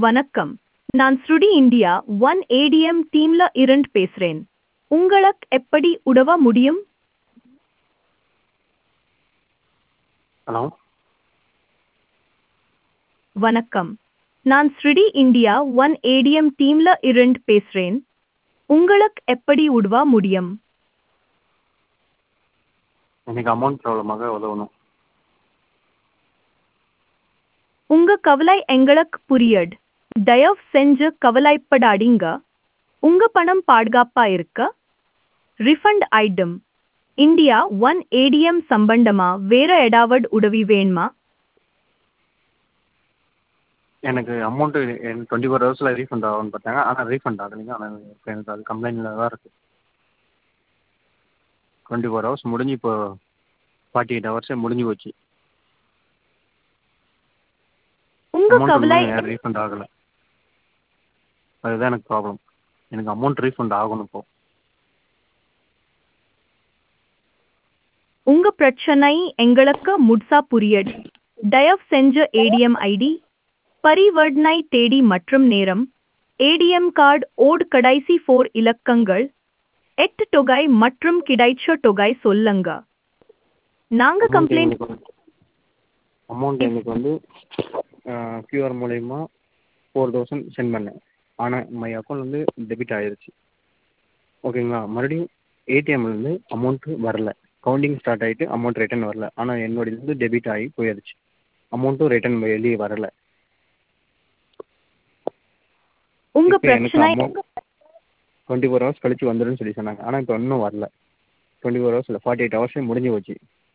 வணக்கம் நான் ஸ்ருடி இந்தியா ஒன் ஏடிஎம் டீம்ல இருந்து பேசுறேன் உங்களுக்கு எப்படி உதவ முடியும் ஹலோ வணக்கம் நான் ஸ்ருடி இந்தியா ஒன் ஏடிஎம் டீம்ல இருந்து பேசுறேன் உங்களுக்கு எப்படி உதவ முடியும் எனக்கு அமௌண்ட் ப்ராப்ளமாக உதவணும் உங்க கவலை எங்களுக்கு புரியுது தயவு செஞ்சு கவலைப்படாதீங்க உங்க பணம் பாதுகாப்பா இருக்க refund item India one ATM சம்பந்தமா வேற ஏதாவது உதவி வேணுமா எனக்கு அமௌண்ட்டு டுவெண்ட்டி ஃபோர் ஹவர்ஸில் ரீஃபண்ட் ஆகும்னு பார்த்தாங்க ஆனால் ரீஃபண்ட் ஆகலைங்க ஆனால் இப்போ எனக்கு அது கம்ப்ளைண்ட்டில் தான் இருக்குது டுவெண்ட்டி ஃபோர் ஹவர்ஸ் முடிஞ்சு இப்போ ஃபார்ட்டி எயிட் ஹவர்ஸே முடிஞ்சு போச்சு உங்க அமௌண்ட் கவலை இன்னும் ரீஃபண்ட் ஆகலை அதுதான் எனக்கு ப்ராப்ளம் எனக்கு அமௌண்ட் ரீஃபண்ட் ஆகணும் இப்போ உங்க பிரச்சனை எங்களுக்கு முழுசா புரியுது தயவு செஞ்சு ஏடிஎம் ஐடி பரிவர்த்தனை தேதி மற்றும் நேரம் ஏடிஎம் கார்டு ஓட் கடைசி ஃபோர் இலக்கங்கள் எட்டு தொகை மற்றும் கிடைச்ச தொகை சொல்லுங்க நாங்க கம்ப்ளைண்ட் அமௌண்ட் எனக்கு வந்து கியூஆர் மூலயமா ஃபோர் தௌசண்ட் சென்ட் பண்ணேன் ஆனால் மை அக்கௌண்ட் வந்து டெபிட் ஆயிருச்சு ஓகேங்களா மறுபடியும் ஏடிஎம்லேருந்து அமௌண்ட்டு வரல கவுண்டிங் ஸ்டார்ட் ஆகிட்டு அமௌண்ட் ரிட்டர்ன் வரல ஆனால் என்னோடதுலேருந்து டெபிட் ஆகி போயிடுச்சு அமௌண்ட்டும் ரிட்டர்ன் வெளியே வரல உங்க இப்போ எனக்கு பிரச்சனை அமௌண்ட் டுவெண்ட்டி ஃபோர் ஹவர்ஸ் கழிச்சு வந்துடும்னு சொல்லி சொன்னாங்க ஆனால் இப்போ இன்னும் வரல டுவெண்ட்டி ஃபோர் ஹவர்ஸ் இல்லை ஃபார்ட்டி எயிட் ஹவர்ஸே முடிஞ்சு போச்சு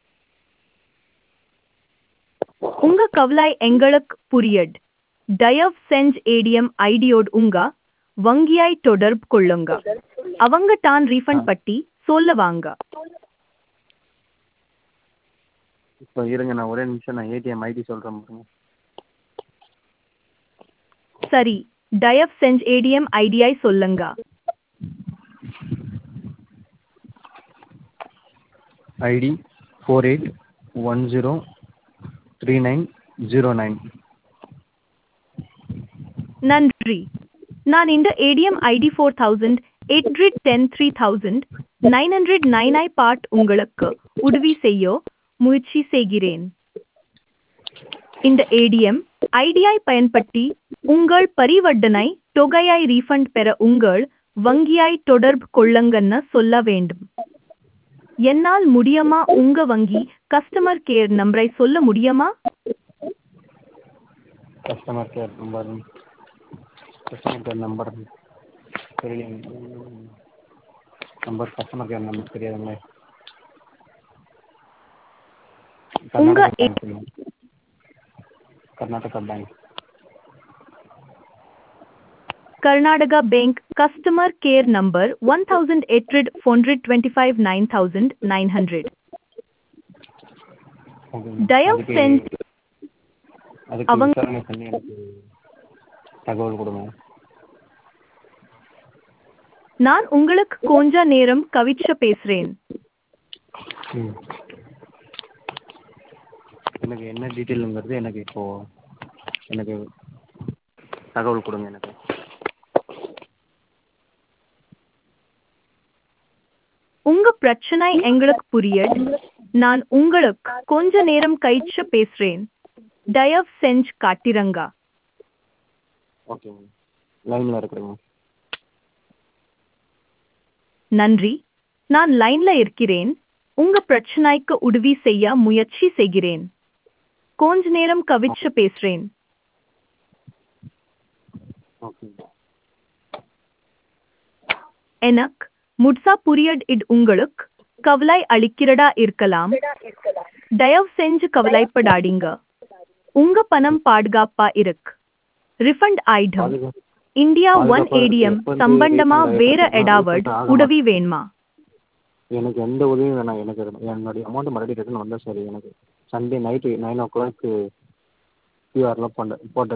உங்க கவலை எங்களுக்கு புரியுது தயவு செஞ்சு ஏடிஎம் ஐடியோடு உங்க வங்கியாய் தொடர்பு கொள்ளுங்க அவங்க தான் ரீஃபண்ட் பட்டி சொல்லுவாங்க இப்போ இருங்க நான் ஒரே நிமிஷம் நான் ஏடிஎம் ஐடி சொல்கிறேன் பாருங்க சரி தயவு செஞ்சு ஏடிஎம் ஐடியை சொல்லுங்க ID four eight one zero three nine zero nine நன்றி நான் இந்த ATM ID four thousand eight hundred ten three thousand nine hundred nine ஐ பார்ட் உங்களுக்கு உதவி செய்ய முயற்சி செய்கிறேன் இந்த ஏடிஎம் ஐடியை பயன்படுத்தி உங்கள் பரிவர்த்தனை தொகையை ரீஃபண்ட் பெற உங்கள் வங்கியாய் தொடர்பு கொள்ளுங்கன்னு சொல்ல வேண்டும் என்னால் முடியுமா உங்க வங்கி கஸ்டமர் கேர் நம்பரை சொல்ல முடியுமா customer care number customer care number தெரியலைங்க நம்பர் கஸ்டமர் கேர் நம்பர் தெரியாதுங்களே உங்க கர்நாடகா ஏ- bank Karnataka bank Karnataka Bank customer care number 1800-425-9900. ஓகேங்க தயவு அதுக்கு செஞ்சு அதுக்கு அவங்க- விசாரணை பண்ணி எனக்கு தகவல் கொடுங்க நான் உங்களுக்கு கொஞ்ச நேரம் கவிச்ச பேசுறேன் ம் எனக்கு என்ன டீட்டெயிலுங்கிறது எனக்கு இப்போ எனக்கு தகவல் கொடுங்க எனக்கு உங்க பிரச்சனை எங்களுக்கு புரியுது நான் உங்களுக்கு கொஞ்ச நேரம் கழிச்சு பேசுறேன் தயவு செஞ்சு காட்டிரங்க ஓகேங்க லைனில் இருக்கிறேங்க நன்றி நான் லைன்ல இருக்கிறேன் உங்க பிரச்சனைக்கு உதவி செய்ய முயற்சி செய்கிறேன் கொஞ்ச நேரம் கவிச்சு பேசுறேன் ஓகேங்க எனக்கு முட்சா புரியட் இட் உங்களுக்கு கவலை அளிக்கிறதா இருக்கலாம் தயவு செஞ்சு கவலைப்படாதீங்க உங்க பணம் பாதுகாப்பா இருக்கு ரிஃபண்ட் ஐட்டம் பாதுகா இந்தியா ஒன் பாதுகாப்பா இருக்கு. ஏடிஎம் எப்ப வந்து சம்பந்தமா refund வேற ஆயிருக்கு? ஏதாவது refund ஆக உதவி வேணுமா எனக்கு எந்த உதவியும் வேணாம் எனக்கு என்னுடைய அமௌண்ட் மறுபடியும் ரிட்டர்ன் வந்தால் சரி எனக்கு Sunday night nine o'clock கியூஆர்லாம் போட்ட போட்ட